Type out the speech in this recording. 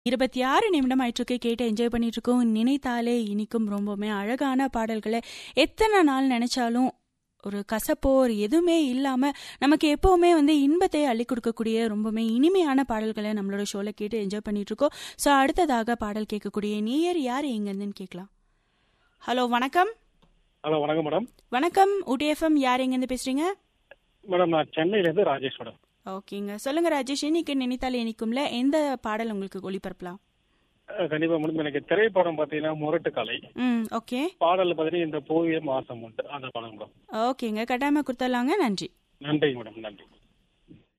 இருபத்தி ஆறு நிமிடம் ஆயிட்டிருக்கு கேட்டு என்ஜாய் பண்ணிட்டு இருக்கோம் நினைத்தாலே இனிக்கும் ரொம்பவுமே அழகான பாடல்களை எத்தனை நாள் நினைச்சாலும் ஒரு கசப்போ ஒரு எதுவுமே இல்லாம நமக்கு எப்பவுமே வந்து இன்பத்தை அள்ளி கொடுக்கக்கூடிய ரொம்பவுமே இனிமையான பாடல்களை நம்மளோட ஷோல கேட்டு என்ஜாய் பண்ணிட்டு இருக்கோம் ஸோ அடுத்ததாக பாடல் கேட்கக்கூடிய நேயர் யார் எங்கேருந்துன்னு கேட்கலாம் ஹலோ வணக்கம் ஹலோ வணக்கம் மேடம் வணக்கம் ஊட்டி எஃப்எம் யார் எங்கேருந்து பேசுறீங்க மேடம் நான் சென்னையிலேருந்து ராஜேஷ் மேடம் ஓகேங்க சொல்லுங்க ராஜேஷ் இன்னைக்கு நினைத்தாலே இனிக்கும்ல எந்த பாடல் உங்களுக்கு ஒளிபரப்பலாம் அஹ் கண்டிப்பா மேடம் எனக்கு திரைப்படம் பார்த்தீங்கன்னா முரட்டு கலை ம் ஓகே பாடல் பார்த்தீங்கன்னா இந்த பூவிய மாசம் உண்டு அந்த படம் மேடம் ஓகேங்க கட்டாயமா கொடுத்துடலாங்க நன்றி நன்றி மேடம் நன்றி